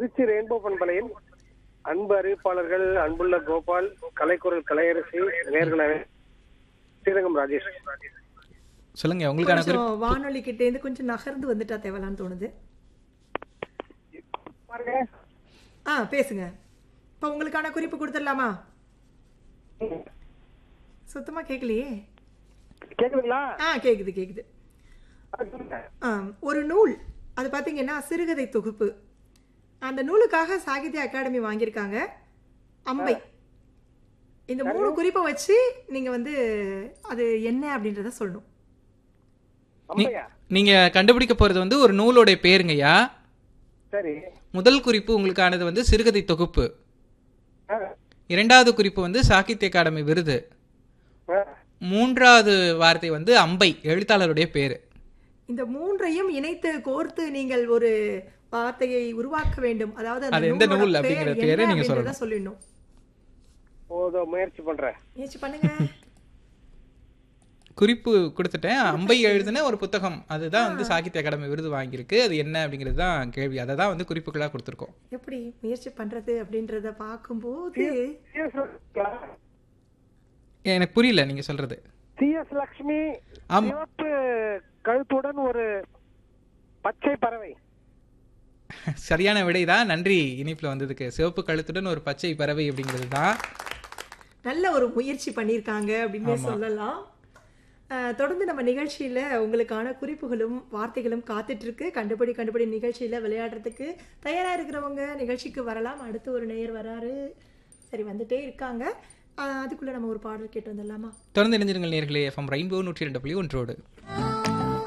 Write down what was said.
Trichy rainbow பண்பலையில் அன்பு அறிவிப்பாளர்கள் அன்புள்ள கோபால் கலைக்குரல் கலையரசி நேர்கள் அனை- ஸ்ரீரங்கம் ராஜேஷ் சொல்லுங்க உங்களுக்கான குறிப்பு கொஞ்சம் வானொலி கிட்ட இருந்து கொஞ்சம் நகர்ந்து வந்துட்டா தேவலான்னு தோணுது பாருங்க ஆ பேசுங்க இப்போ உங்களுக்கான குறிப்பு கொடுத்துடலாமா சுத்தமா கேட்கலையே கேக்குதுங்களா ஆ கேக்குது கேக்குது ஆ, ஒரு நூல் அது பார்த்தீங்கன்னா சிறுகதை தொகுப்பு அந்த நூலுக்காக சாகித்ய அகாடமி வாங்கியிருக்காங்க அம்பை இந்த மூணு குறிப்பை வச்சு நீங்க வந்து அது என்ன அப்படின்றத சொல்லணும் நீ- அம்மையா நீங்க கண்டுபிடிக்க போறது வந்து ஒரு நூலோட பேருங்கய்யா சரி முதல் குறிப்பு உங்களுக்கானது வந்து சிறுகதை தொகுப்பு ஆ, இரண்டாவது குறிப்பு வந்து சாகித்ய அகாடமி விருது ஆ. மூன்றாவது வார்த்தை வந்து அம்பை எழுத்தாளருடைய பேரு இந்த மூன்றையும் இணைத்து கோர்த்து நீங்கள் ஒரு வார்த்தையை உருவாக்க வேண்டும் அதாவது அந்த அது எந்த நூலோட நூல் அப்படிங்கிற பேர் பேரை என்ன நீங்க அப்படின்றத சொல்லிடணும் போதோ முயற்சி பண்றேன் முயற்சி பண்ணுங்க குறிப்பு கொடுத்துட்டேன் அம்பை எழுதின ஒரு புத்தகம் அதுதான் வந்து சாகித்ய அகாடமி விருது வாங்கியிருக்கு அது என்ன அப்படிங்கிறது தான் கேள்வி அதை தான் வந்து குறிப்புகளாக கொடுத்துருக்கோம் எப்படி முயற்சி பண்றது அப்படின்றத பார்க்கும்போது எனக்கு புரியல நீங்க சொல்றது சிஎஸ் லக்ஷ்மி ஆமா. சிவப்பு கழுத்துடன் ஒரு பச்சை பறவை சரியான விடை தான் நன்றி இனிப்புல வந்ததுக்கு சிவப்பு கழுத்துடன் ஒரு பச்சை பறவை அப்படிங்கிறது தான் நல்ல ஒரு முயற்சி பண்ணியிருக்காங்க அப்படின்னே சொல்லலாம் அஹ், தொடர்ந்து நம்ம நிகழ்ச்சியில உங்களுக்கான குறிப்புகளும் வார்த்தைகளும் காத்துட்டு இருக்கு கண்டுபிடி கண்டுபிடி நிகழ்ச்சியில விளையாடுறதுக்கு தயாரா இருக்கிறவங்க நிகழ்ச்சிக்கு வரலாம் அடுத்து ஒரு நேயர் வராரு சரி வந்துட்டே இருக்காங்க அஹ், அதுக்குள்ள நம்ம ஒரு பாடல் கேட்டு வந்துடலாமா தொடர்ந்து இணைஞ்சிருங்கள் நேர்களே எஃப்எம் ரெயின்போ நூற்றி ரெண்டு புள்ளி ஒன்றோடு